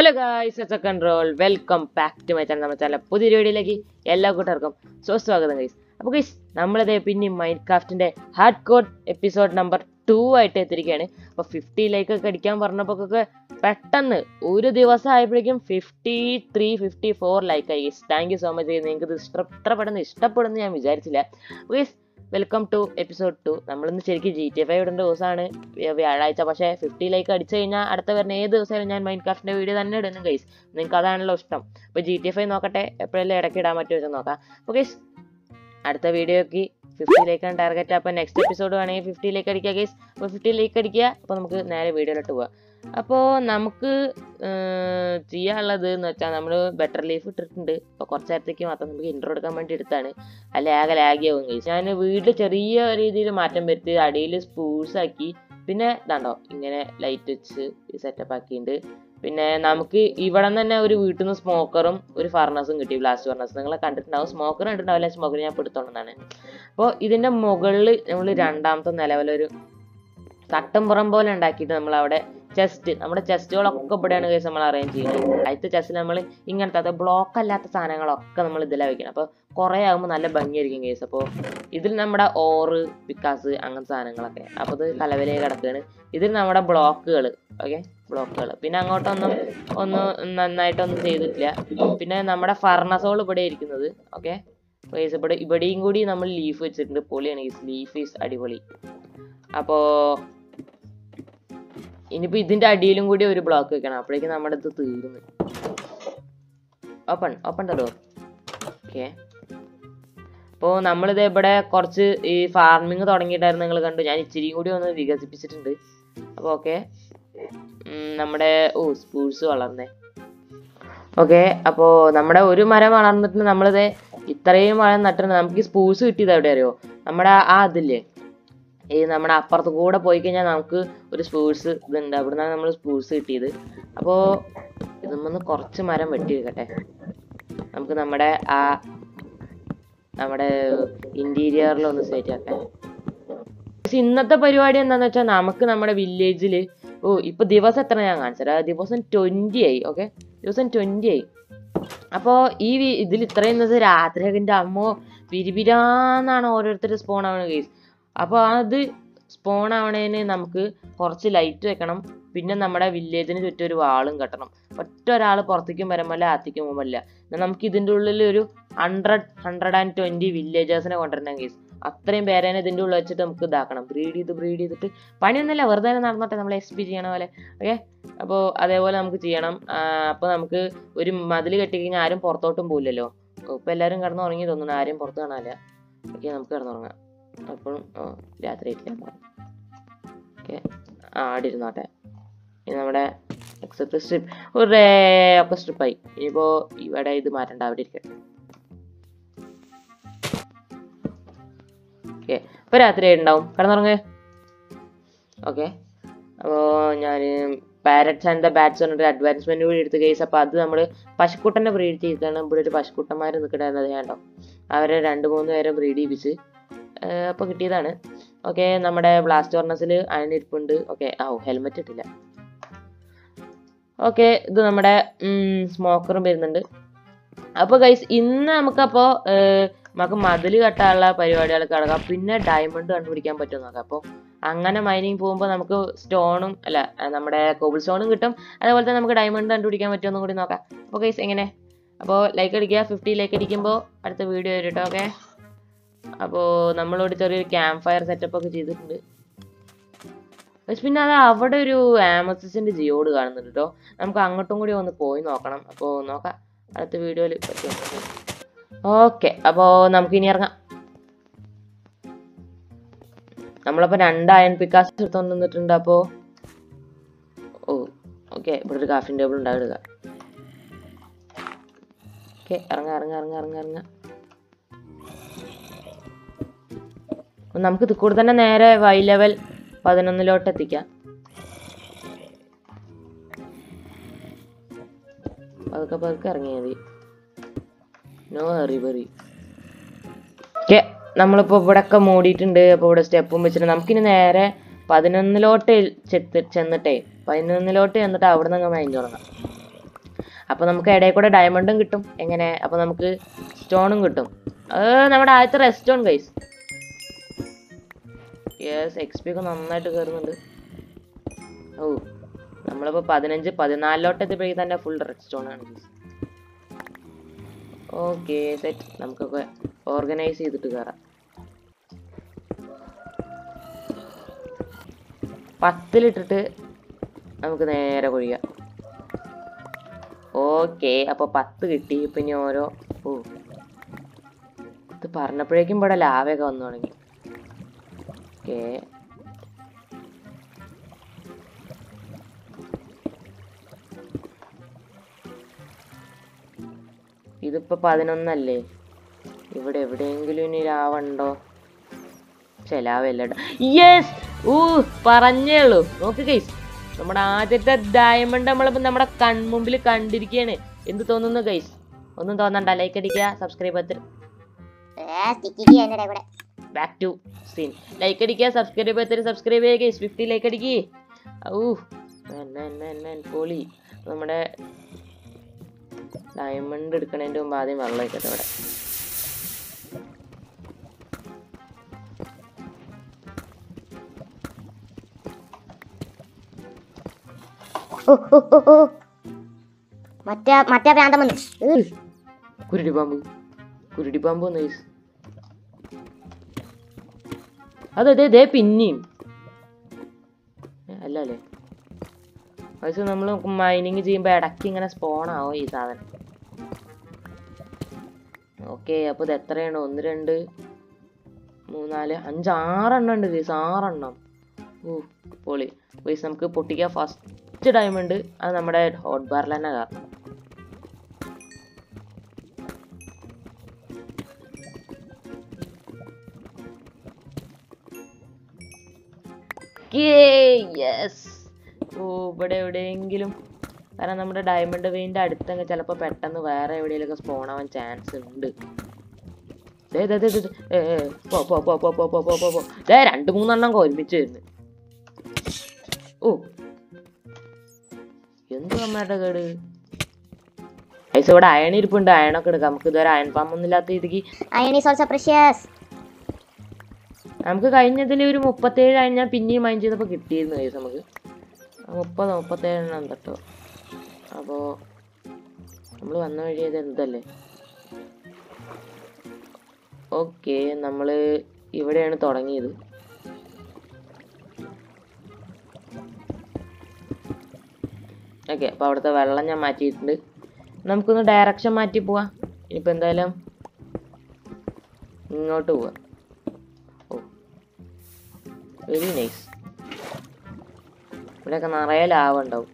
Hello guys S control welcome back to my channel നമ്മുടെ channel പുതിയ വീഡിയോയിലേക്ക് എല്ലാ കൂട്ടുകാർക്കും സുസ്വാഗതം ഗൈസ് അപ്പോൾ ഗൈസ് നമ്മളിതേ പിന്നെ മൈൻഡ് ക്രാഫ്റ്റിൻ്റെ hardcore episode number two ആയിട്ട് എത്തിയിരിക്കുകയാണ് അപ്പോൾ ഫിഫ്റ്റിയിലേക്ക് ഒക്കെ അടിക്കാൻ പറഞ്ഞപ്പോഴൊക്കെ പെട്ടെന്ന് ഒരു ദിവസം ആയപ്പോഴേക്കും fifty three fifty four like ആയി guys thank you so much നിങ്ങൾക്ക് ഇത് ഇഷ്ട ഇത്ര പെട്ടെന്ന് ഇഷ്ടപ്പെടുമെന്ന് ഞാൻ വിചാരിച്ചില്ല guys welcome to episode two നമ്മളിന്ന് ശരിക്കും ജി ടി എഫ് ഐ ഇടേണ്ട ദിവസമാണ് വ്യ- വ്യാഴാഴ്ച പക്ഷേ ഫിഫ്റ്റി ലൈക്ക് അടിച്ചു കഴിഞ്ഞാൽ അടുത്ത വരുന്ന ഏത് ദിവസമായാലും ഞാൻ മൈൻഡ് ക്രാഫ്റ്റിൻ്റെ വീഡിയോ തന്നെ ഇടുന്നു ഗൈസ് നിങ്ങൾക്ക് അതാണല്ലോ ഇഷ്ടം അപ്പോൾ ജി ടി എഫ് ഐ നോക്കട്ടെ എപ്പോഴെല്ലാം ഇടയ്ക്ക് ഇടാൻ പറ്റുമോ എന്ന് നോക്കാം അപ്പോൾ ഗൈസ് അടുത്ത വീഡിയോക്ക് ഫിഫ്റ്റിയിലേക്കാണ് ടാർഗറ്റ് അപ്പോൾ നെക്സ്റ്റ് എപ്പിസോഡ് വേണമെങ്കിൽ ഫിഫ്റ്റിയിലേക്ക് അടിക്കുക ഗൈസ് അപ്പോൾ ഫിഫ്റ്റിയിലേക്ക് അടിക്കുക അപ്പോൾ നമുക്ക് നേരെ വീഡിയോയിലോട്ട് പോവാം അപ്പോൾ നമുക്ക് ഏർ, ചെയ്യാനുള്ളത് എന്ന് വെച്ചാൽ നമ്മൾ ബെറ്റർ ലീഫ് ഇട്ടിട്ടുണ്ട് അപ്പോൾ കുറച്ച് നേരത്തേക്ക് മാത്രം നമുക്ക് ഇൻട്രോ എടുക്കാൻ വേണ്ടി എടുത്താണ് അല്ല ആകെ ലാഗി ആവും ഗൈസ് ഞാൻ വീട്ടിൽ ചെറിയ രീതിയിൽ മാറ്റം വരുത്തി അടിയിൽ സ്പൂൾസ് ആക്കി പിന്നെ ഇതാണ്ടോ ഇങ്ങനെ ലൈറ്റ് വെച്ച് സെറ്റപ്പ് ആക്കിയിട്ടുണ്ട് പിന്നെ നമുക്ക് ഇവിടെ നിന്ന് തന്നെ ഒരു വീട്ടിൽ നിന്ന് സ്മോക്കറും ഒരു ഫർണസും കിട്ടി ബ്ലാസ്റ്റ് ഫർണസ് നിങ്ങൾ കണ്ടിട്ടുണ്ടാവും സ്മോക്കർ കണ്ടിട്ടുണ്ടാവില്ല സ്മോക്കർ ഞാൻ എടുത്തോണ്ടെന്നാണ് അപ്പോൾ ഇതിൻ്റെ മുകളിൽ നമ്മൾ രണ്ടാമത്തെ നിലവിലൊരു തട്ടംപുറം പോലെ ഉണ്ടാക്കിയിട്ട് നമ്മൾ അവിടെ ചെസ്റ്റ് നമ്മുടെ ചെസ്റ്റുകളൊക്കെ ഇവിടെയാണ് കേസ് നമ്മൾ അറേഞ്ച് ചെയ്യുന്നത് ആദ്യത്തെ ചെസ്റ്റിൽ നമ്മൾ ഇങ്ങനത്തെ അത് ബ്ലോക്ക് അല്ലാത്ത സാധനങ്ങളൊക്കെ നമ്മൾ ഇതിലാണ് വെക്കണം അപ്പോൾ കുറേ ആകുമ്പോൾ നല്ല ഭംഗിയായിരിക്കും കേസ് അപ്പോൾ ഇതിൽ നമ്മുടെ ഓറ് പിക്കാസ് അങ്ങനത്തെ സാധനങ്ങളൊക്കെ അപ്പോൾ ഇത് കലവലയെ കിടക്കുകയാണ് ഇതിൽ നമ്മുടെ ബ്ലോക്കുകൾ ഓക്കെ ബ്ലോക്കുകൾ പിന്നെ അങ്ങോട്ടൊന്നും ഒന്നും നന്നായിട്ടൊന്നും ചെയ്തിട്ടില്ല പിന്നെ നമ്മുടെ ഫർണസോൾ ഇവിടെ ഇരിക്കുന്നത് ഓക്കെ ഗൈസ് ഇവിടെ ഇവിടെയും കൂടി നമ്മൾ ലീഫ് വെച്ചിട്ടുണ്ട് പൊളിയാണ് ഗൈസ് ലീഫ് ഈസ് അടിപൊളി അപ്പോൾ ഇനിയിപ്പോൾ ഇതിൻ്റെ അടിയിലും കൂടി ഒരു ബ്ലോക്ക് വെക്കണം അപ്പോഴേക്കും നമ്മുടെ ഇത് തീർന്നു open open the door okay അപ്പോൾ നമ്മളിത് ഇവിടെ കുറച്ച് ഈ ഫാർമിങ് തുടങ്ങിയിട്ടായിരുന്നു നിങ്ങൾ കണ്ടു ഞാൻ ഇച്ചിരിയും കൂടി ഒന്ന് വികസിപ്പിച്ചിട്ടുണ്ട് അപ്പോൾ ഓക്കെ നമ്മുടെ ഓ സ്പൂൾസ് വളർന്നേ ഓക്കെ അപ്പോൾ നമ്മുടെ ഒരു മരം വളർന്നിട്ട് നമ്മളിത് ഇത്രയും മരം നട്ടിട്ടുണ്ട് നമുക്ക് ഈ സ്പൂൾസ് കിട്ടിയത് എവിടെ അറിയോ നമ്മുടെ ആ ഇതില്ലേ ഈ നമ്മുടെ അപ്പുറത്ത് കൂടെ പോയി കഴിഞ്ഞാൽ നമുക്ക് ഒരു സ്പൂൾസ് ഇതുണ്ട് അവിടെ നിന്നാണ് നമ്മൾ സ്പൂൾസ് കിട്ടിയത് അപ്പോൾ ഇതൊന്ന് കുറച്ച് മരം വെട്ടി വെക്കട്ടെ നമുക്ക് നമ്മുടെ ആ നമ്മുടെ ഇന്റീരിയറിൽ ഒന്ന് സെറ്റ് ആക്കാൻ പക്ഷെ ഇന്നത്തെ പരിപാടി എന്താന്ന് വെച്ചാൽ നമുക്ക് നമ്മുടെ വില്ലേജിൽ ഓ ഇപ്പൊ ദിവസം എത്ര ഞാൻ കാണിച്ചത് ദിവസം ട്വന്റി ആയി ഓക്കെ ദിവസം ട്വന്റി ആയി അപ്പോൾ ഈ വി- ഇതിൽ ഇത്രയും ദിവസം രാത്രിയൊക്കെ എൻ്റെ അമ്മ പിരിപിരാന്നാണ് ഓരോരുത്തർ സ്പോൺ ആവണ കേസ് അപ്പോൾ അത് സ്പോൺ ആവണേന് നമുക്ക് കുറച്ച് ലൈറ്റ് വെക്കണം പിന്നെ നമ്മുടെ വില്ലേജിന് ചുറ്റും ഒരു വാളും കെട്ടണം ഒറ്റ ഒരാൾ പുറത്തേക്കും വരാൻ പറ്റില്ല അകത്തേക്കും പോകാൻ പറ്റില്ല എന്നാൽ നമുക്ക് ഇതിൻ്റെ ഉള്ളിൽ ഒരു ഹൺഡ്രഡ് ഹൺഡ്രഡ് ആൻഡ് ട്വൻറ്റി വില്ലേജേഴ്സിനെ കൊണ്ടുവരണം കേസ് അത്രയും പേരേനെ ഇതിൻ്റെ ഉള്ളിൽ വെച്ചിട്ട് നമുക്ക് ഇതാക്കണം ബ്രീഡ് ചെയ്ത് ബ്രീഡ് ചെയ്തിട്ട് പണിയൊന്നുമില്ല വെറുതെ തന്നെ നടന്നോട്ടെ നമ്മൾ എക്സ് പി ചെയ്യണ പോലെ ഓക്കെ അപ്പോൾ അതേപോലെ നമുക്ക് ചെയ്യണം അപ്പോൾ നമുക്ക് ഒരു മതിൽ കെട്ടി കഴിഞ്ഞാൽ ആരും പുറത്തോട്ടും പോവില്ലല്ലോ ഇപ്പോൾ എല്ലാവരും കിടന്ന് ഉറങ്ങി തോന്നുന്നു ആരും പുറത്ത് കാണാനില്ല ഓക്കെ നമുക്ക് കിടന്നുറങ്ങാം അപ്പോഴും രാത്രി ആയിട്ടില്ല ഓക്കെ ആ അവിടെ ഇരുന്നോട്ടെ ഇനി നമ്മുടെ എക്സെപ്റ്റ് സ്ട്രിപ്പ് ഒരു ഒക്കെ സ്ട്രിപ്പായി ഇനിയിപ്പോൾ ഇവിടെ ഇത് മാറ്റണ്ട അവിടെ ഇരിക്കട്ടെ ഓക്കെ ഇപ്പോൾ രാത്രി ഉണ്ടാവും കിടന്നുറങ്ങ് ഓക്കെ അപ്പോൾ ഞാൻ പാരറ്റ്സ് ആൻഡ് ദ ബാറ്റ്സ് പറഞ്ഞിട്ട് അഡ്വാൻസ്മെന്റ് കൂടി എടുത്ത് കേസ് അപ്പോൾ അത് നമ്മൾ പശുക്കുട്ടനെ ബ്രീഡ് ചെയ്തിട്ടാണ് ഇവിടെ ഒരു പശുക്കുട്ടന്മാർ നിൽക്കണ്ടായിരുന്നത് വേണ്ടോ അവരെ രണ്ട് മൂന്ന് പേരെ ബ്രീഡ് ചെയ്യിപ്പിച്ച് അപ്പോൾ കിട്ടിയതാണ് ഓക്കെ നമ്മുടെ ബ്ലാസ്റ്റ് വർണസിൽ അയണിരിപ്പുണ്ട് ഓക്കെ ആ ഹെൽമെറ്റ് ഇട്ടില്ല ഓക്കെ ഇത് നമ്മുടെ സ്മോക്കറും വരുന്നുണ്ട് അപ്പോൾ ഗൈസ് ഇന്ന് നമുക്കപ്പോൾ നമുക്ക് മതിൽ കെട്ടാനുള്ള പരിപാടികൾ കിടക്കാം പിന്നെ ഡയമണ്ട് കണ്ടുപിടിക്കാൻ പറ്റും നോക്കാം അപ്പോൾ അങ്ങനെ മൈനിങ് പോകുമ്പോൾ നമുക്ക് സ്റ്റോണും അല്ല ആ, നമ്മുടെ കോബിൾ സ്റ്റോണും കിട്ടും അതേപോലെ തന്നെ നമുക്ക് ഡയമണ്ട് കണ്ടുപിടിക്കാൻ പറ്റുമെന്നും കൂടി നോക്കാം അപ്പോൾ ഗൈസ് എങ്ങനെ അപ്പോൾ ലൈക്ക് അടിക്കുക ഫിഫ്റ്റി ലൈക്ക് അടിക്കുമ്പോൾ അടുത്ത വീഡിയോ വരും കേട്ടോ ഓക്കെ അപ്പോൾ നമ്മളോട് ചെറിയൊരു ക്യാമ്പ് ഫയർ സെറ്റപ്പ് ഒക്കെ ചെയ്തിട്ടുണ്ട് പക്ഷെ പിന്നെ അത് അവിടെ ഒരു ആമസിന്റെ ജിയോട് കാണുന്നുണ്ട് കേട്ടോ നമുക്ക് അങ്ങോട്ടും കൂടി ഒന്ന് പോയി നോക്കണം അപ്പോൾ നോക്കാം അടുത്ത വീഡിയോയിൽ പറ്റും ഓക്കെ അപ്പോൾ നമുക്ക് ഇനി ഇറങ്ങാം നമ്മളപ്പോൾ രണ്ട് അയൺ പിക്കാസ് എടുത്തോണ്ട് നിന്നിട്ടുണ്ട് അപ്പോൾ ഓ ഓക്കെ ഇവിടെ ഒരു കാഫിൻ ടേബിൾ ഉണ്ടാവും എടുക്കുക ഓക്കെ ഇറങ്ങാം ഇറങ്ങാം ഇറങ്ങാം ഇറങ്ങാം ഇറങ്ങാം അപ്പൊ നമുക്ക് ഇത് കൂടെ തന്നെ നേരെ വൈ ലെവൽ പതിനൊന്നിലോട്ട് എത്തിക്കാം പതുക്കെ പതുക്കെ ഇറങ്ങിയാൽ മതി നോ ഹറി ബറി ഓക്കെ നമ്മളിപ്പോൾ ഇവിടെയൊക്കെ മൂടിയിട്ടുണ്ട് അപ്പോൾ ഇവിടെ സ്റ്റെപ്പും വെച്ചിട്ട് നമുക്കിനി നേരെ പതിനൊന്നിലോട്ട് ചെത്ത് ചെന്നിട്ടേ പതിനൊന്നിലോട്ട് ചെന്നിട്ട് അവിടെ നിന്ന് അങ്ങ് മൈൻഡ് തുടങ്ങാം അപ്പോൾ നമുക്ക് ഇടയിൽ കൂടെ ഡയമണ്ടും കിട്ടും എങ്ങനെ അപ്പോൾ നമുക്ക് സ്റ്റോണും കിട്ടും അത് നമ്മുടെ ആദ്യത്തെ redstone guys yes X P ഒക്കെ നന്നായിട്ട് കയറുന്നുണ്ട് ഓ നമ്മളിപ്പോൾ പതിനഞ്ച് പതിനാലിലോട്ട് എത്തിയപ്പോഴേക്കും തന്നെ ഫുൾ റെഡ് സ്റ്റോൺ ആണ് ഗൈസ് ഓക്കെ സെറ്റ് നമുക്കൊക്കെ ഓർഗനൈസ് ചെയ്തിട്ട് കയറാം പത്തിലിട്ടിട്ട് നമുക്ക് നേരെ കൊഴിയാം ഓക്കെ അപ്പോൾ പത്ത് കിട്ടി ഇപ്പം ഇനി ഓരോ ഓ ഇത് പറഞ്ഞപ്പോഴേക്കും ഇവിടെ ലാവയൊക്കെ വന്നു തുടങ്ങി ഓക്കെ ഇതിപ്പോ പതിനൊന്നല്ലേ ഇവിടെ എവിടെയെങ്കിലും ഇനി ലാവുണ്ടോ പക്ഷെ ലാവല്ല യെസ് ഊ പറഞ്ഞേ ഉള്ളൂ നോക്ക് ഗൈസ് നമ്മുടെ ആദ്യത്തെ ഡയമണ്ട് നമ്മളിപ്പോ നമ്മുടെ കൺമുമ്പിൽ കണ്ടിരിക്കുകയാണ് എന്ത് തോന്നുന്നു ഗൈസ് ഒന്നും തോന്നണ്ട ലൈക്ക് അടിക്കുക സബ്സ്ക്രൈബ് ചെയ്ത് സ്റ്റിക്കി എന്നടെ കൂടെ ബാക്ക് ടു സീൻ ലൈക്ക് അടിക്കുക സബ്സ്ക്രൈബ് ചെയ്തിട്ട് സബ്സ്ക്രൈബ് ചെയ്യുക ഗൈസ് ഫിഫ്റ്റി ലൈക്ക് അടിക്കേ ഊ പൊളി നമ്മുടെ ഡയമണ്ട് എടുക്കണതിൻ്റെ മുമ്പ് ആദ്യം വെള്ളം ഒഴിക്കട്ടെ ഇവിടെ ഓ, ഓ, ഓ, ഓ. മറ്റേ മറ്റേ പ്രാന്തം വന്നു ഏ, കുരുടി പാമ്പ് കുരുടി പാമ്പ് വന്നു ഗൈസ് അതെ അതെ ദേ പിന്നെയും ഏ, അല്ല അല്ലേ അത് നമ്മൾ മൈനിങ് ചെയ്യുമ്പോൾ ഇടയ്ക്ക് ഇങ്ങനെ സ്പോൺ ആവും ഈ സാധനം ഓക്കെ അപ്പോൾ ഇത് എത്രയാണ് ഒന്ന് രണ്ട് മൂന്നാല് അഞ്ച് ആറെണ്ണം ഉണ്ട് ഗൈസ് ആറെണ്ണം ഓ പൊളി ഗൈസ് നമുക്ക് പൊട്ടിക്കാൻ ഫസ്റ്റ് ഡയമണ്ട് അത് നമ്മുടെ ഹോട്ട് ബാറിൽ തന്നെ കാരണം യെസ് ഓ ഇവിടെ എവിടെയെങ്കിലും കാരണം നമ്മുടെ ഡയമണ്ട് വെയിൻ്റെ അടുത്തൊക്കെ ചിലപ്പോൾ പെട്ടെന്ന് വേറെ എവിടെയെങ്കിലുമൊക്കെ സ്പോൺ ആവാൻ ചാൻസ് ഉണ്ട് ദേ, ദേ, ദേ, ദേ, ദേ. ഏ, ഏ, പോ, പോ, പോ, പോ, പോ, പോ, പോ, പോ, പോ. ദേ രണ്ട് മൂന്നെണ്ണം ഒരുമിച്ച് വരുന്നു ഓ എന്ത് അമ്മയുടെ കേട് ഐസ് ഇവിടെ അയൺ ഇരിപ്പുണ്ട് അയണൊക്കെ എടുക്കാം നമുക്ക് ഇതുവരെ അയൺ പാമ്പൊന്നും ഇല്ലാത്ത രീതിക്ക് iron is also precious നമുക്ക് കഴിഞ്ഞതിൽ ഒരു മുപ്പത്തേഴ് കഴിഞ്ഞാൽ പിന്നെയും മൈൻഡ് ചെയ്തപ്പോൾ കിട്ടിയിരുന്നു കേസ് നമുക്ക് മുപ്പത് മുപ്പത്തേഴെണ്ണം കേട്ടോ അപ്പോൾ നമ്മൾ വന്ന വഴി ഇത് എന്തല്ലേ ഓക്കെ നമ്മൾ ഇവിടെയാണ് തുടങ്ങിയത് ഓക്കെ അപ്പോൾ അവിടുത്തെ വെള്ളം ഞാൻ മാറ്റിയിട്ടുണ്ട് നമുക്കൊന്ന് ഡയറക്ഷൻ മാറ്റി പോവാം ഇനിയിപ്പോൾ എന്തായാലും ഇങ്ങോട്ട് പോവാം ഓ വെരി നൈസ് ഇവിടെയൊക്കെ നിറയെ ലാഭം ഉണ്ടാവും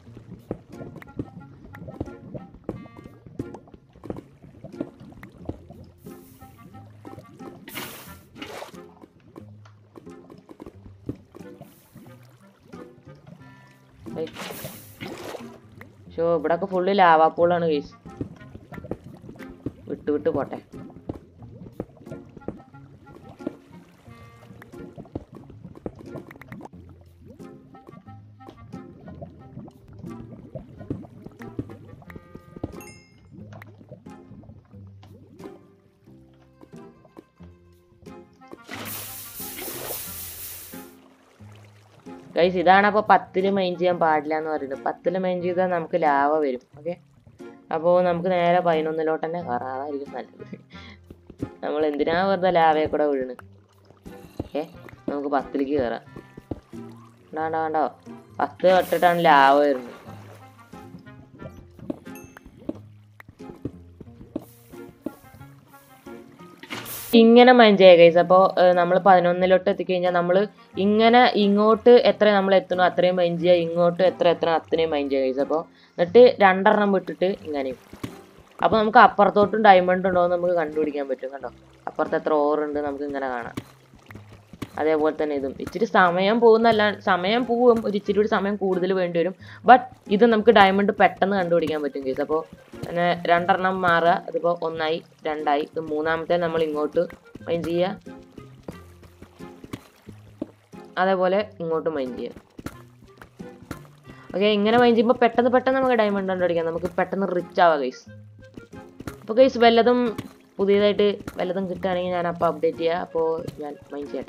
ഷോ ഇവിടൊക്കെ ഫുള്ള് ലാവാ പൂളാണ് കേസ് വിട്ട് വിട്ട് പോട്ടെ ഗൈസ് ഇതാണ് അപ്പോൾ പത്തില് മൈൻ ചെയ്യാൻ പാടില്ല എന്ന് പറയുന്നത് പത്തില് മൈൻ ചെയ്താൽ നമുക്ക് ലാവ വരും ഓക്കെ അപ്പോൾ നമുക്ക് നേരെ പതിനൊന്നിലോട്ട് തന്നെ കയറാതായിരിക്കും നല്ലത് നമ്മൾ എന്തിനാ വെറുതെ ലാവയെ കൂടെ വീണ് ഓക്കെ നമുക്ക് പത്തിലേക്ക് കയറാം വേണ്ട വേണ്ടോ പത്ത് തൊട്ടിട്ടാണ് ലാവ വരുന്നത് ഇങ്ങനെ മൈൻഡ് ചെയ്യുക ഗൈസ് അപ്പോൾ നമ്മൾ പതിനൊന്നിലോട്ട് എത്തിക്കഴിഞ്ഞാൽ നമ്മൾ ഇങ്ങനെ ഇങ്ങോട്ട് എത്ര നമ്മൾ എത്തണോ അത്രയും മൈൻഡ് ചെയ്യുക ഇങ്ങോട്ട് എത്ര എത്തണം അത്രയും മൈൻഡ് ചെയ്യുക ഗൈസ് അപ്പോൾ എന്നിട്ട് രണ്ടെണ്ണം വിട്ടിട്ട് ഇങ്ങനെയും അപ്പോൾ നമുക്ക് അപ്പുറത്തോട്ടും ഡയമണ്ട് ഉണ്ടോ എന്ന് നമുക്ക് കണ്ടുപിടിക്കാൻ പറ്റും കണ്ടോ അപ്പുറത്ത് എത്ര ഓർ ഉണ്ട് നമുക്ക് ഇങ്ങനെ കാണാം അതേപോലെ തന്നെ ഇതും ഇച്ചിരി സമയം പോകുന്നല്ല സമയം പോവും ഒരു ഇച്ചിരി കൂടി സമയം കൂടുതൽ വേണ്ടി വരും ബട്ട് ഇത് നമുക്ക് ഡയമണ്ട് പെട്ടെന്ന് കണ്ടുപിടിക്കാൻ പറ്റും കേസ് അപ്പോൾ പിന്നെ രണ്ടെണ്ണം മാറുക അതിപ്പോൾ ഒന്നായി രണ്ടായി ഇത് മൂന്നാമത്തെ നമ്മൾ ഇങ്ങോട്ട് മൈൻ ചെയ്യുക അതേപോലെ ഇങ്ങോട്ട് മൈൻ ചെയ്യുക ഓക്കെ ഇങ്ങനെ മൈൻ ചെയ്യുമ്പോൾ പെട്ടെന്ന് പെട്ടെന്ന് നമുക്ക് ഡയമണ്ട് കണ്ടുപിടിക്കാം നമുക്ക് പെട്ടെന്ന് റിച്ച് ആവാം ഗൈസ് അപ്പോൾ ഗൈസ് വല്ലതും പുതിയതായിട്ട് വല്ലതും കിട്ടുകയാണെങ്കിൽ ഞാൻ അപ്പോൾ അപ്ഡേറ്റ് ചെയ്യാം അപ്പോൾ ഞാൻ മൈൻ ചെയ്യട്ടെ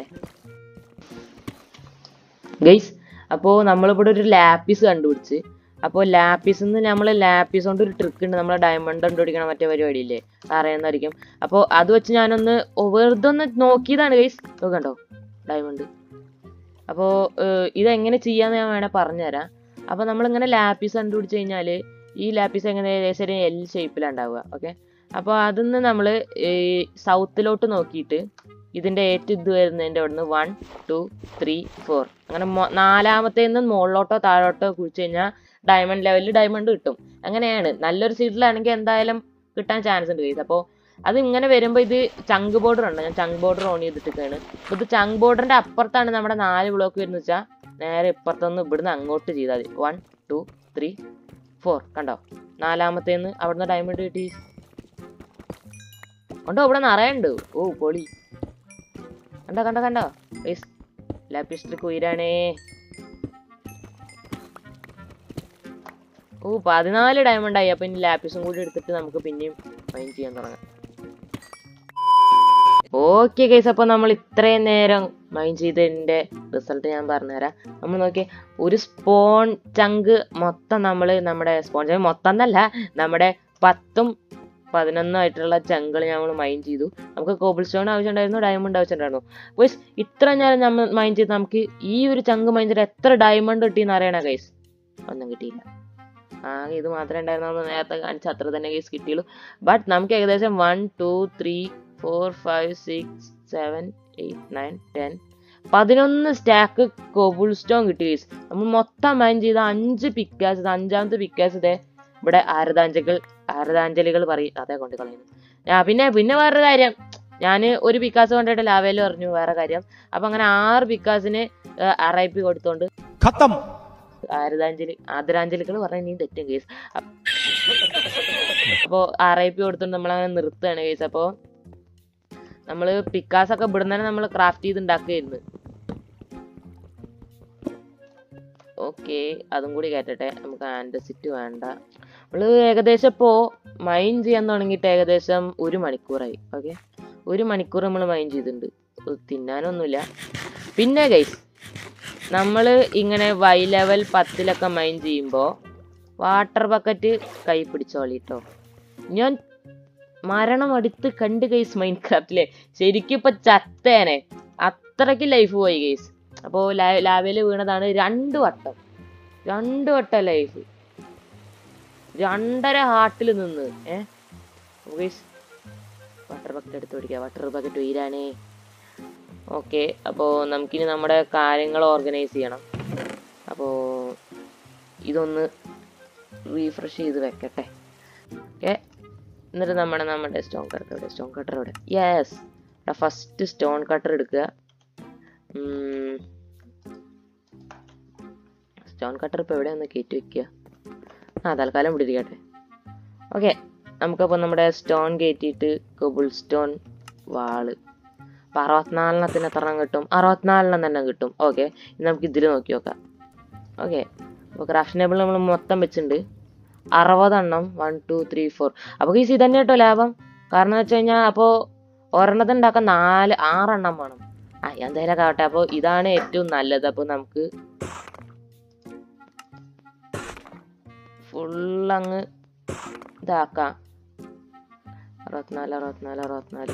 ഗൈസ് അപ്പോൾ നമ്മളിവിടെ ഒരു ലാപ്പീസ് കണ്ടുപിടിച്ച് അപ്പോൾ ലാപ്പീസ് നിന്ന് നമ്മൾ ലാപ്പീസ് കൊണ്ട് ഒരു ട്രിക്ക് ഉണ്ട് നമ്മൾ ഡയമണ്ട് കണ്ടുപിടിക്കണ മറ്റേ പരിപാടിയില്ലേ അറിയുന്നതായിരിക്കും അപ്പോൾ അത് വെച്ച് ഞാനൊന്ന് വെറുതെ ഒന്ന് നോക്കിയതാണ് ഗൈസ് കണ്ടോ ഡയമണ്ട് അപ്പോൾ ഇതെങ്ങനെ ചെയ്യാന്ന് ഞാൻ വേണേൽ പറഞ്ഞുതരാം അപ്പോൾ നമ്മളിങ്ങനെ ലാപ്പീസ് കണ്ടുപിടിച്ച് കഴിഞ്ഞാൽ ഈ ലാപ്പീസ് എങ്ങനെ ഏകദേശം ഒരു എൽ ഷേപ്പിലാണ് ഉണ്ടാവുക ഓക്കെ അപ്പോൾ അതിന്ന് നമ്മൾ സൗത്തിലോട്ട് നോക്കിയിട്ട് ഇതിൻ്റെ ഏറ്റവും ഇത് വരുന്നതിൻ്റെ അവിടുന്ന് വൺ ടു ത്രീ ഫോർ അങ്ങനെ മൊ- നാലാമത്തെ നിന്ന് മുകളിലോട്ടോ താഴോട്ടോ കുഴിച്ച് കഴിഞ്ഞാൽ ഡയമണ്ട് ലെവലിൽ ഡയമണ്ട് കിട്ടും അങ്ങനെയാണ് നല്ലൊരു സീഡിലാണെങ്കിൽ എന്തായാലും കിട്ടാൻ ചാൻസ് ഉണ്ട് ഗൈസ് അപ്പോൾ അത് ഇങ്ങനെ വരുമ്പോൾ ഇത് ചങ്ക് ബോർഡർ ഉണ്ട് ഞാൻ ചങ്ക് ബോർഡർ ഓൺ ചെയ്തിട്ടൊക്കെയാണ് അപ്പോൾ ഇത് ചങ്ക് ബോർഡറിൻ്റെ അപ്പുറത്താണ് നമ്മുടെ നാല് ബ്ലോക്ക് വരുന്നത് വെച്ചാൽ നേരെ ഇപ്പുറത്തുനിന്ന് ഇവിടുന്ന് അങ്ങോട്ട് ചെയ്താൽ മതി വൺ ടു ത്രീ ഫോർ കണ്ടോ നാലാമത്തേന്ന് അവിടുന്ന് ഡയമണ്ട് കിട്ടി കണ്ടോ ഇവിടെ നിറയുണ്ട് ഓ പൊളി കണ്ടോ കണ്ടോ കണ്ടോ ഗൈസ് ലാപ്പിസ്റ്റിക് ഉയരാണേ ഓ പതിനാല് ഡയമണ്ട് ആയി അപ്പൊ ഇനി ലാപ്പിസും കൂടി എടുത്തിട്ട് നമുക്ക് പിന്നെയും മൈൻ ചെയ്യാൻ തുടങ്ങാം ഓക്കെ ഗൈസ് അപ്പോൾ നമ്മൾ ഇത്രയും നേരം മൈൻ ചെയ്തതിൻ്റെ റിസൾട്ട് ഞാൻ പറഞ്ഞുതരാം നമ്മൾ നോക്കിയേ ഒരു സ്പോൺ ചങ്ക് മൊത്തം നമ്മൾ നമ്മുടെ സ്പോൺ ചങ്ക് മൊത്തം എന്നല്ല നമ്മുടെ പത്തും പതിനൊന്നും ആയിട്ടുള്ള ചങ്കൾ നമ്മൾ മൈൻ ചെയ്തു നമുക്ക് കോബിൾ സ്റ്റോൺ ആവശ്യമുണ്ടായിരുന്നു ഡയമണ്ട് ആവശ്യമുണ്ടായിരുന്നു ഗൈസ് ഇത്ര നേരം നമ്മൾ മൈൻ ചെയ്ത് നമുക്ക് ഈ ഒരു ചങ്ക് മൈൻ ചെയ്ത് എത്ര ഡയമണ്ട് കിട്ടിയെന്ന് അറിയണ ഗൈസ് ഒന്നും കിട്ടിയില്ല ആകെ ഇത് മാത്രമേ ഉണ്ടായിരുന്നുള്ളൂ നേരത്തെ കാണിച്ച അത്ര തന്നെ കേസ് കിട്ടിയുള്ളൂ ബട്ട് നമുക്ക് ഏകദേശം one two three four five six seven eight nine ten പതിനൊന്ന് സ്റ്റാക്ക് കോബിൾ സ്റ്റോൺ കിട്ടി കേസ് നമ്മൾ മൊത്തം മൈൻ ചെയ്ത അഞ്ച് പിക്കാസ് അഞ്ചാമത്തെ പിക്കാസ് ഇതേ ഇവിടെ ആരതാഞ്ജലികൾ ആരതാഞ്ജലികൾ പറയും അതേ കൊണ്ട് കളയുന്നു ആ പിന്നെ പിന്നെ വേറൊരു കാര്യം ഞാൻ ഒരു പിക്കാസ് കൊണ്ടിട്ട് ലാവേല് പറഞ്ഞു വേറെ കാര്യം അപ്പൊ അങ്ങനെ ആറ് പിക്കാസിന് ആർ ഐ പി കൊടുത്തോണ്ട് खत्म ആരതാഞ്ജലി ആദരാഞ്ജലികൾ പറഞ്ഞ നീ തെറ്റും കേസ് അപ്പോൾ ആർ ഐ പി കൊടുത്തോണ്ട് നമ്മളങ്ങനെ നിർത്തുകയാണ് കേസ് അപ്പോൾ നമ്മൾ പിക്കാസ് ഒക്കെ ഇവിടുന്ന് തന്നെ നമ്മൾ ക്രാഫ്റ്റ് ചെയ്ത് ഉണ്ടാക്കുകയായിരുന്നു ഓക്കെ അതും കൂടി കയറ്റട്ടെ നമുക്ക് ആൻഡസിറ്റ് വേണ്ട നമ്മൾ ഏകദേശം ഇപ്പോൾ മൈൻ ചെയ്യാൻ തുടങ്ങിയിട്ട് ഏകദേശം ഒരു മണിക്കൂറായി ഓക്കെ ഒരു മണിക്കൂർ നമ്മൾ മൈൻ ചെയ്തിട്ടുണ്ട് ഉ- തിന്നാനൊന്നുമില്ല പിന്നെ ഗൈസ് നമ്മൾ ഇങ്ങനെ വൈ ലെവൽ പത്തിലൊക്കെ മൈൻ ചെയ്യുമ്പോൾ വാട്ടർ ബക്കറ്റ് കൈ പിടിച്ചോളിട്ടോ ഞാൻ മരണം അടുത്ത് കണ്ട് ഗൈസ് മൈൻഡ് ക്രാഫ്റ്റിലെ ശരിക്കും ഇപ്പൊ ചത്തേനെ അത്രയ്ക്ക് ലൈഫ് പോയി ഗൈസ് അപ്പോൾ ലാവയിൽ വീണതാണ് രണ്ട് വട്ടം രണ്ട് വട്ടം ലൈഫ് രണ്ടര ഹാർട്ടിൽ നിന്ന് ഏ ഗൈസ് വാട്ടർ ബക്കറ്റ് എടുത്ത് പിടിക്കുക വാട്ടർ ബക്കറ്റ് ഉയരാനേ ഓക്കെ അപ്പോൾ നമുക്കിനി നമ്മുടെ കാര്യങ്ങൾ ഓർഗനൈസ് ചെയ്യണം അപ്പോൾ ഇതൊന്ന് റീഫ്രഷ് ചെയ്ത് വെക്കട്ടെ ഓക്കെ എന്നിട്ട് നമ്മുടെ നമ്മുടെ സ്റ്റോൺ കട്ടർ ഇവിടെ സ്റ്റോൺ കട്ടർ ഇവിടെ യെസ് ഇവിടെ ഫസ്റ്റ് സ്റ്റോൺ കട്ടർ എടുക്കുക സ്റ്റോൺ കട്ടർ ഇപ്പോൾ എവിടെ ഒന്ന് കയറ്റി വെക്കുക ആ തൽക്കാലം ഇവിടെ ഇരിക്കട്ടെ ഓക്കെ നമുക്കപ്പോൾ നമ്മുടെ സ്റ്റോൺ കയറ്റിയിട്ട് കബിൾ സ്റ്റോൺ വാള് അപ്പോൾ അറുപത്തിനാലിനത്തിന് എത്ര എണ്ണം കിട്ടും അറുപത്തിനാലിനം തന്നെ കിട്ടും ഓക്കെ നമുക്ക് ഇതിൽ നോക്കി നോക്കാം ഓക്കെ അപ്പോൾ ക്രാഫ്റ്റ് ടേബിൾ നമ്മൾ മൊത്തം വെച്ചിട്ടുണ്ട് അറുപതെണ്ണം വൺ ടു ത്രീ ഫോർ അപ്പോൾ ഈ ഇത് തന്നെ കേട്ടോ ലാഭം കാരണം എന്ന് വെച്ച് കഴിഞ്ഞാൽ അപ്പോൾ ഒരെണ്ണത്തിന് ഉണ്ടാക്കാൻ നാല് ആറെണ്ണം വേണം ആ എന്തായാലും ആവട്ടെ അപ്പോൾ ഇതാണ് ഏറ്റവും നല്ലത് അപ്പോൾ നമുക്ക് ഫുൾ അങ്ങ് ഇതാക്കാം അറുപത്തിനാല് അറുപത്തിനാല് അറുപത്തിനാല്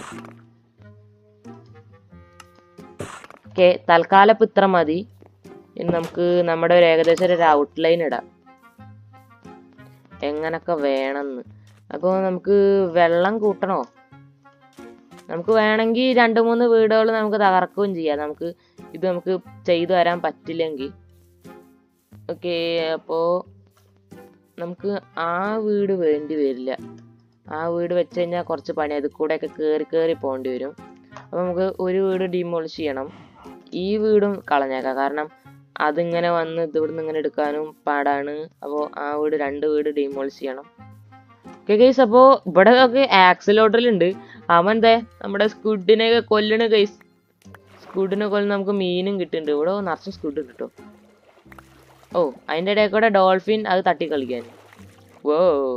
ഓക്കെ തൽക്കാലം ഇപ്പം ഇത്ര മതി ഇനി നമുക്ക് നമ്മുടെ ഒരു ഏകദേശം ഒരു ഔട്ട്ലൈൻ ഇടാം എങ്ങനൊക്കെ വേണമെന്ന് അപ്പോൾ നമുക്ക് വെള്ളം കൂട്ടണോ നമുക്ക് വേണമെങ്കിൽ രണ്ട് മൂന്ന് വീടുകൾ നമുക്ക് തകർക്കുകയും ചെയ്യാം നമുക്ക് ഇത് നമുക്ക് ചെയ്തു തരാൻ പറ്റില്ലെങ്കിൽ ഓക്കെ അപ്പോൾ നമുക്ക് ആ വീട് വേണ്ടി വരില്ല ആ വീട് വെച്ച് കഴിഞ്ഞാൽ കുറച്ച് പണി അത് കൂടെയൊക്കെ കയറി കയറി പോകേണ്ടി വരും അപ്പോൾ നമുക്ക് ഒരു വീട് ഡിമോളിഷ് ചെയ്യണം ഈ വീടും കളഞ്ഞേക്കാം കാരണം അതിങ്ങനെ വന്ന് ഇത് ഇവിടുന്ന് ഇങ്ങനെ എടുക്കാനും പാടാണ് അപ്പോൾ ആ വീട് രണ്ട് വീട് ഡിമോളിഷ് ചെയ്യണം ഓക്കെ ഗൈസ് അപ്പോൾ ഇവിടെ ഒക്കെ ആക്സിലോട്ടറിലുണ്ട് അവൻ ദേ നമ്മുടെ സ്കുഡിനെ കൊല്ലണ് ഗൈസ് സ്കുഡിനെ കൊല്ലുന്ന നമുക്ക് മീനും കിട്ടുന്നുണ്ട് ഇവിടെ നിറച്ചും സ്കുഡ് ഉണ്ട് കേട്ടോ ഓ അതിൻ്റെ ഇടയിൽ കൂടെ ഡോൾഫിൻ അത് തട്ടി കളിക്കാൻ ഓ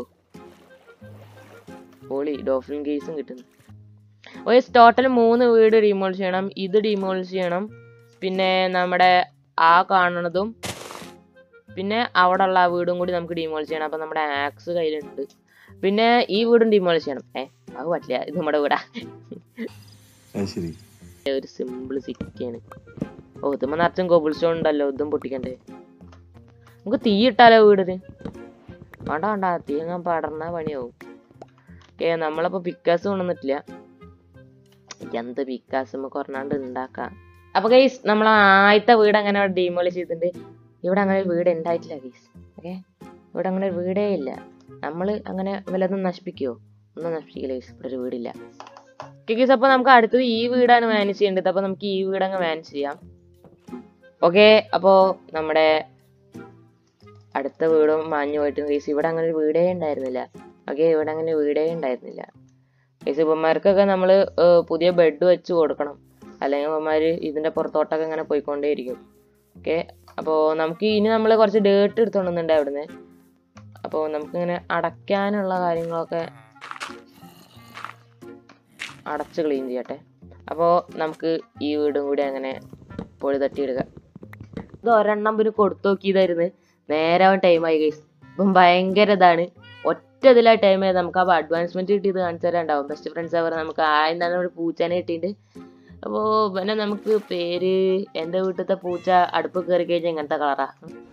പൊളി ഡോൾഫിൻ കേസും കിട്ടുന്നു ഒരു ടോട്ടൽ മൂന്ന് വീട് ഡിമോളിഷ് ചെയ്യണം ഇത് ഡിമോളിഷ് ചെയ്യണം പിന്നെ നമ്മുടെ ആ കാണണതും പിന്നെ അവിടെ ഉള്ള ആ വീടും കൂടി നമുക്ക് ഡിമോളിഷ് ചെയ്യണം അപ്പം നമ്മുടെ ആക്സ് കയ്യിലുണ്ട് പിന്നെ ഈ വീടും ഡിമോളിഷ് ചെയ്യണം ഏ അത് പറ്റില്ല ഇത് നമ്മുടെ വീടാ അത് ശരി ഒരു സിമ്പിൾ സിറ്റിയാണ് ഓ ഇതുമ്മ നിറച്ചും കോബിൾ സ്റ്റോൺ ഉണ്ടല്ലോ ഇതും പൊട്ടിക്കണ്ടേ നമുക്ക് തീ ഇട്ടാലോ വീടിന് വേണ്ട വേണ്ട തീ അങ്ങ് പടർന്ന പണിയാവും ഏ നമ്മളിപ്പോ പിക്കാസ് കൊണ്ടുവന്നിട്ടില്ല എന്ത് പിക്കാസ് നമുക്ക് പറഞ്ഞാണ്ട് ഉണ്ടാക്കാം അപ്പൊ ഗൈസ് നമ്മൾ ആദ്യത്തെ വീട് അങ്ങനെ ഡീമോളിഷ് ചെയ്തിട്ടുണ്ട് ഇവിടെ അങ്ങനെ ഒരു വീട് ഉണ്ടായിട്ടില്ല ഗൈസ് ഓക്കെ ഇവിടെ അങ്ങനെ ഒരു വീടേ ഇല്ല നമ്മൾ അങ്ങനെ വല്ലതും നശിപ്പിക്കുവോ ഒന്നും നശിപ്പിക്കില്ല ഗൈസ് ഇവിടെ ഒരു വീടില്ല ഗൈസ് അപ്പൊ നമുക്ക് അടുത്തത് ഈ വീടാണ് മാനേജ് ചെയ്യേണ്ടത് അപ്പൊ നമുക്ക് ഈ വീട് അങ്ങ് മാനേജ് ചെയ്യാം ഓക്കെ അപ്പോ നമ്മുടെ അടുത്ത വീടും മാഞ്ഞു പോയിട്ട് ഗൈസ് ഇവിടെ അങ്ങനെ ഒരു വീടേ ഉണ്ടായിരുന്നില്ല ഓക്കെ ഇവിടെ അങ്ങനെ വീടേ ഉണ്ടായിരുന്നില്ല ഗൈസ് ഇവന്മാർക്കൊക്കെ നമ്മൾ പുതിയ ബെഡ് വെച്ച് കൊടുക്കണം അല്ലെങ്കിൽ ഇവന്മാർ ഇതിന്റെ പുറത്തോട്ടൊക്കെ ഇങ്ങനെ പോയിക്കൊണ്ടേയിരിക്കും ഓക്കെ അപ്പോൾ നമുക്ക് ഇനി നമ്മൾ കുറച്ച് ഡേട്ട് എടുത്തോണ്ടുന്നുണ്ട് അവിടുന്ന് അപ്പോൾ നമുക്കിങ്ങനെ അടയ്ക്കാനുള്ള കാര്യങ്ങളൊക്കെ അടച്ച് ക്ലീൻ ചെയ്യട്ടെ അപ്പോൾ നമുക്ക് ഈ വീടും കൂടി അങ്ങനെ പൊളി തട്ടിയിടുക ഇത് ഒരെണ്ണം പിന്നെ കൊടുത്തു നോക്കിയതായിരുന്നു നേരെ അവൻ ടൈമായി ഗൈസ് ഇപ്പം ഭയങ്കര ഇതാണ് ഒറ്റ ഇതിലാ ടൈം ആയത് നമുക്ക് അപ്പോൾ അഡ്വാൻസ്മെന്റ് കിട്ടിയത് കാണിച്ചു തരാൻ ഉണ്ടാവും ബെസ്റ്റ് ഫ്രണ്ട്സ് അവർ നമുക്ക് ആദ്യം തന്നെ ഒരു പൂച്ചനെ കിട്ടിയിട്ടുണ്ട് അപ്പോൾ പിന്നെ നമുക്ക് പേര് എൻ്റെ വീട്ടിലത്തെ പൂച്ച അടുപ്പ് കയറി കഴിഞ്ഞാൽ ഇങ്ങനത്തെ കളറാ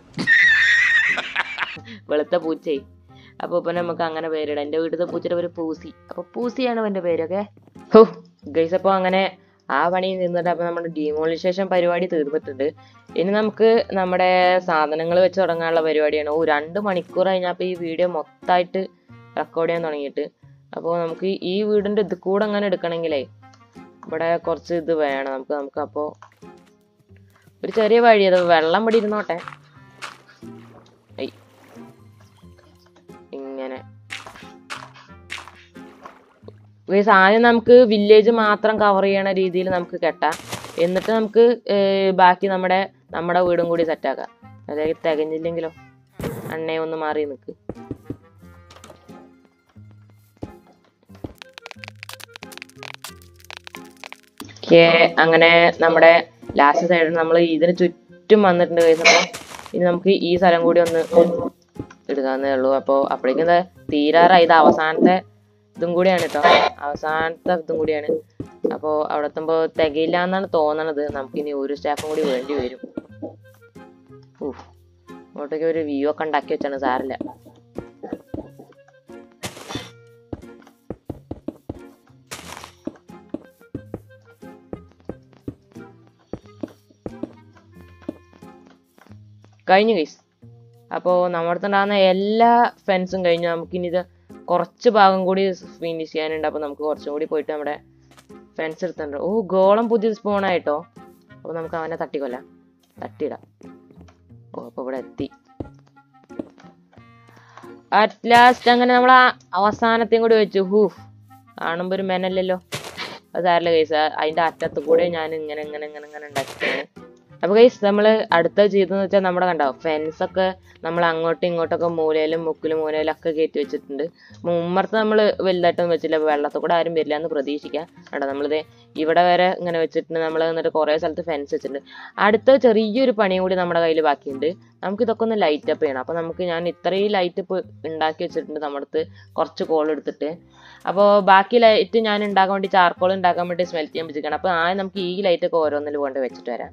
വെളുത്ത പൂച്ചേ അപ്പോൾ ഇപ്പം നമുക്ക് അങ്ങനെ പേരിടാം എൻ്റെ വീട്ടിലത്തെ പൂച്ചയുടെ പേര് പൂസി അപ്പോൾ പൂസിയാണ് എൻ്റെ പേരൊക്കെ ഹോ ഗൈസ് അപ്പോൾ അങ്ങനെ ആ പണി നിന്നിട്ട് അപ്പോൾ നമ്മുടെ ഡീമോളിസേഷൻ പരിപാടി തീർന്നിട്ടുണ്ട് ഇനി നമുക്ക് നമ്മുടെ സാധനങ്ങൾ വെച്ച് തുടങ്ങാനുള്ള പരിപാടിയാണ് ഓ രണ്ട് മണിക്കൂർ കഴിഞ്ഞപ്പോൾ ഈ വീഡിയോ മൊത്തമായിട്ട് റെക്കോർഡ് ചെയ്യാൻ തുടങ്ങിയിട്ട് അപ്പോൾ നമുക്ക് ഈ വീടിൻ്റെ ഇത് കൂടെ അങ്ങനെ എടുക്കണമെങ്കിലേ ഇവിടെ കുറച്ച് ഇത് വേണം നമുക്ക് നമുക്ക് അപ്പോൾ ഒരു ചെറിയ വഴി അത് വെള്ളം ഇവിടെ ഇരുന്നോട്ടെ ഐ. ഇങ്ങനെ ഗൈസ് ആദ്യം നമുക്ക് വില്ലേജ് മാത്രം കവർ ചെയ്യണ രീതിയിൽ നമുക്ക് കെട്ടാം എന്നിട്ട് നമുക്ക് ഏർ ബാക്കി നമ്മുടെ നമ്മുടെ വീടും കൂടി സെറ്റാക്കാം അതായത് തികഞ്ഞില്ലെങ്കിലോ അണ്ണേ ഒന്ന് മാറി നിൽക്ക് ഓക്കേ അങ്ങനെ നമ്മുടെ ലാസ്റ്റ് സൈഡിൽ നമ്മൾ ഇതിന് ചുറ്റും വന്നിട്ടുണ്ട് ഗൈസ് അപ്പോൾ ഇനി നമുക്ക് ഈ സ്ഥലം കൂടി ഒന്ന് എടുക്കാവുന്നേ ഉള്ളൂ അപ്പോൾ അപ്പോഴേക്കും ദാ തീരാറായി ഇത് അവസാനത്തെ ഇതും കൂടിയാണ് കേട്ടോ അവസാനത്തെ ഇതും കൂടിയാണ് അപ്പോൾ അവിടെ എത്തുമ്പോൾ തികയില്ല എന്നാണ് തോന്നണത് നമുക്കിനി ഒരു സ്റ്റാഫും കൂടി വേണ്ടി വരും ഊഹ് അങ്ങോട്ടേക്ക് ഒരു വ്യൂ ഒക്കെ ഉണ്ടാക്കി വെച്ചാണ് സാറില്ല കഴിഞ്ഞു ഗൈസ് അപ്പോൾ നമ്മുടെ അടുത്തുണ്ടാകുന്ന എല്ലാ ഫെൻസും കഴിഞ്ഞു നമുക്കിനി ഇത് കുറച്ച് ഭാഗം കൂടി ഫിനിഷ് ചെയ്യാനുണ്ട് അപ്പോൾ നമുക്ക് കുറച്ചും കൂടി പോയിട്ട് നമ്മുടെ ഫെൻസ് എടുത്തിട്ടുണ്ട് ഓ ഗോളം പുതിയ സ്പോൺ ആയിട്ടോ അപ്പോൾ നമുക്ക് അവനെ തട്ടിക്കൊല്ലാം തട്ടിയിടാം ഓ അപ്പോൾ ഇവിടെ എത്തി അറ്റ് ലാസ്റ്റ് അങ്ങനെ നമ്മൾ ആ അവസാനത്തെയും കൂടി വെച്ചു ഹൂഫ് കാണുമ്പോൾ ഒരു മെനല്ലല്ലോ അത് സാരല്ല കേസ് അതിൻ്റെ അറ്റത്ത് കൂടെ ഞാൻ ഇങ്ങനെ ഇങ്ങനെ ഇങ്ങനെ ഇങ്ങനെ ഉണ്ടാക്കിയാണ് അപ്പോൾ ഗൈസ് നമ്മൾ അടുത്ത ചെയ്തതെന്ന് വെച്ചാൽ നമ്മുടെ കണ്ടോ ഫെൻസ് ഒക്കെ നമ്മൾ അങ്ങോട്ടും ഇങ്ങോട്ടൊക്കെ മൂലയിലും മുക്കിലും മൂലയിലും ഒക്കെ കയറ്റി വെച്ചിട്ടുണ്ട് മുമ്മർത്ത് നമ്മൾ വലുതായിട്ടൊന്നും വെച്ചില്ല വെള്ളത്തിൽ കൂടെ ആരും വരില്ല എന്ന് പ്രതീക്ഷിക്കാം കണ്ടോ നമ്മളിത് ഇവിടെ വരെ ഇങ്ങനെ വെച്ചിട്ടുണ്ട് നമ്മൾ എന്നിട്ട് കുറേ സ്ഥലത്ത് ഫെൻസ് വെച്ചിട്ടുണ്ട് അടുത്ത ചെറിയൊരു പണിയും കൂടി നമ്മുടെ കയ്യിൽ ബാക്കിയുണ്ട് നമുക്ക് ഇതൊക്കെ ഒന്ന് ലൈറ്റ് അപ്പ് ചെയ്യണം അപ്പോൾ നമുക്ക് ഞാൻ ഇത്രയും ലൈറ്റ് ഇപ്പോൾ ഉണ്ടാക്കി വെച്ചിട്ടുണ്ട് നമ്മുടെ അടുത്ത് കുറച്ച് കോൾ എടുത്തിട്ട് അപ്പോൾ ബാക്കി ലൈറ്റ് ഞാൻ ഉണ്ടാക്കാൻ വേണ്ടി ചാർക്കോൾ ഉണ്ടാക്കാൻ വേണ്ടി സ്മെൽറ്റ് ചെയ്യാൻ വെച്ചിരിക്കണം അപ്പോൾ ആദ്യം നമുക്ക് ഈ ലൈറ്റ് ഒക്കെ ഓരോന്നിൽ കൊണ്ട് വെച്ചിട്ട് വരാം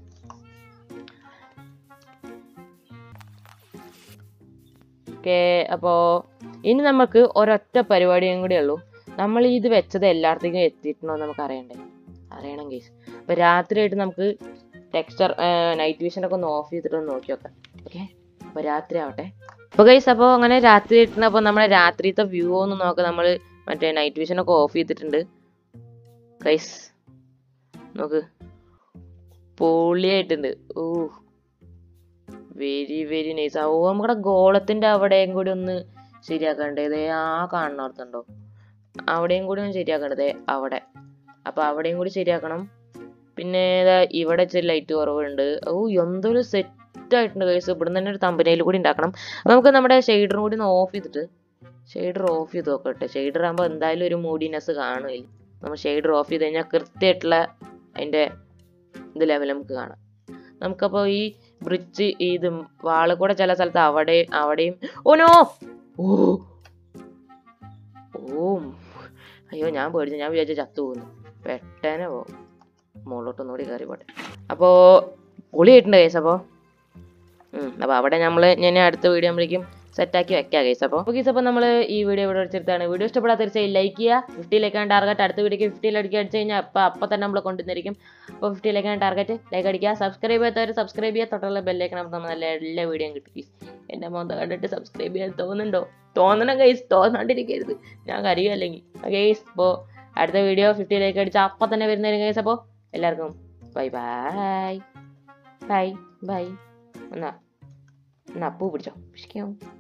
ഓക്കെ അപ്പോൾ ഇനി നമുക്ക് ഒരൊറ്റ പരിപാടിയും കൂടി ഉള്ളൂ നമ്മൾ ഇത് വെച്ചത് എല്ലായിടത്തേക്കും എത്തിയിട്ടുണ്ടോ എന്ന് നമുക്ക് അറിയണ്ടേ അറിയണം കേസ് അപ്പോൾ രാത്രിയായിട്ട് നമുക്ക് ടെക്സ്ചർ നൈറ്റ് വിഷനൊക്കെ ഒന്ന് ഓഫ് ചെയ്തിട്ട് ഒന്ന് നോക്കി നോക്കാം ഓക്കെ അപ്പോൾ രാത്രി ആവട്ടെ അപ്പോൾ ഗൈസ് അപ്പോൾ അങ്ങനെ രാത്രി ആയിട്ടുണ്ട് അപ്പോൾ നമ്മുടെ രാത്രിത്തെ വ്യൂ ഒന്ന് നോക്കാം നമ്മൾ മറ്റേ നൈറ്റ് വിഷനൊക്കെ ഓഫ് ചെയ്തിട്ടുണ്ട് ഗൈസ് നോക്ക് പൊളിയായിട്ടുണ്ട് ഓ വെരി വെരി നൈസ് ഓ നമ്മുടെ ഗോളത്തിന്റെ അവിടെയും കൂടി ഒന്ന് ശരിയാക്കണ്ടേ ദേ ആ കാണുന്നോർത്തുണ്ടോ അവിടെയും കൂടി ഒന്ന് ശരിയാക്കണ്ടേ അവിടെ അപ്പൊ അവിടെയും കൂടി ശരിയാക്കണം പിന്നെ ദാ ഇവിടെ ഇച്ചിരി ലൈറ്റ് കുറവുണ്ട് ഓ എന്തൊരു സെറ്റ് സെറ്റ് ആയിട്ടുണ്ട് ഗൈസ് ഇവിടെ തന്നെ ഒരു തമ്പനയിൽ കൂടി ഉണ്ടാക്കണം അപ്പോൾ നമുക്ക് നമ്മുടെ ഷെയ്ഡറും കൂടി ഒന്ന് ഓഫ് ചെയ്തിട്ട് ഷെയ്ഡർ ഓഫ് ചെയ്ത് നോക്കട്ടെ ഷെയ്ഡർ ആകുമ്പോൾ എന്തായാലും ഒരു മൂഡിനെസ് കാണില്ല നമ്മൾ ഷെയ്ഡർ ഓഫ് ചെയ്ത് കഴിഞ്ഞാൽ കൃത്യമായിട്ടുള്ള അതിൻ്റെ ഇത് ലെവൽ നമുക്ക് കാണാം നമുക്കപ്പോൾ ഈ ബ്രിഡ്ജ് ഇത് വാള് കൂടെ ചില സ്ഥലത്ത് അവിടെ അവിടെയും ഓ നോ ഓ ഓ അയ്യോ ഞാൻ പേടിച്ചു ഞാൻ വിചാരിച്ച ചത്തു പോകുന്നു പെട്ടനെ പോകും മുകളിലോട്ടൊന്നുകൂടി കയറി പോട്ടെ അപ്പോൾ പൊളിയായിട്ടുണ്ട് കേസ് അപ്പോൾ അപ്പോൾ അവിടെ നമ്മൾ ഞാൻ അടുത്ത വീഡിയോ ആകുമ്പോഴേക്കും സെറ്റാക്കി വെക്കാം കേസ് അപ്പോൾ ഓക്കെ അപ്പോൾ നമ്മൾ ഈ വീഡിയോ ഇവിടെ വെച്ചിട്ടാണ് വീഡിയോ ഇഷ്ടപ്പെടാത്ത തീർച്ചയായും ലൈക്ക് ചെയ്യുക ഫിഫ്റ്റിയിലേക്കാണ് ടാർഗറ്റ് അടുത്ത വീഡിയോക്ക് ഫിഫ്റ്റിയിലേക്ക് അടിച്ച് കഴിഞ്ഞാൽ അപ്പോൾ അപ്പോൾ തന്നെ നമ്മൾ കൊണ്ടുവന്നിരിക്കും അപ്പോൾ ഫിഫ്റ്റിയിലേക്കാണ് ടാർഗറ്റ് ലൈക്ക് അടിക്കുക സബ്സ്ക്രൈബ് ചെയ്യാത്തവർ സബ്സ്ക്രൈബ് ചെയ്യുക തൊട്ടുള്ള ബെല്ലേക്ക് നമുക്ക് നല്ല എല്ലാ വീഡിയോയും കിട്ടും എൻ്റെ മോന്ത കണ്ടിട്ട് സബ്സ്ക്രൈബ് ചെയ്യാൻ തോന്നുന്നുണ്ടോ തോന്നണം ഗൈസ് തോന്നാണ്ടിരിക്കരുത് ഞാൻ കരയും അല്ലെങ്കിൽ ഗൈസ് ഇപ്പോൾ അടുത്ത വീഡിയോ ഫിഫ്റ്റിയിലേക്ക് അടിച്ച് അപ്പം തന്നെ വരുന്നതായിരിക്കും ഗൈസ് അപ്പോൾ എല്ലാവർക്കും ബൈ ബൈ ബൈ ബൈ എന്നാ എന്നാ പൂ പിടിച്ചോ പിടിക്കാം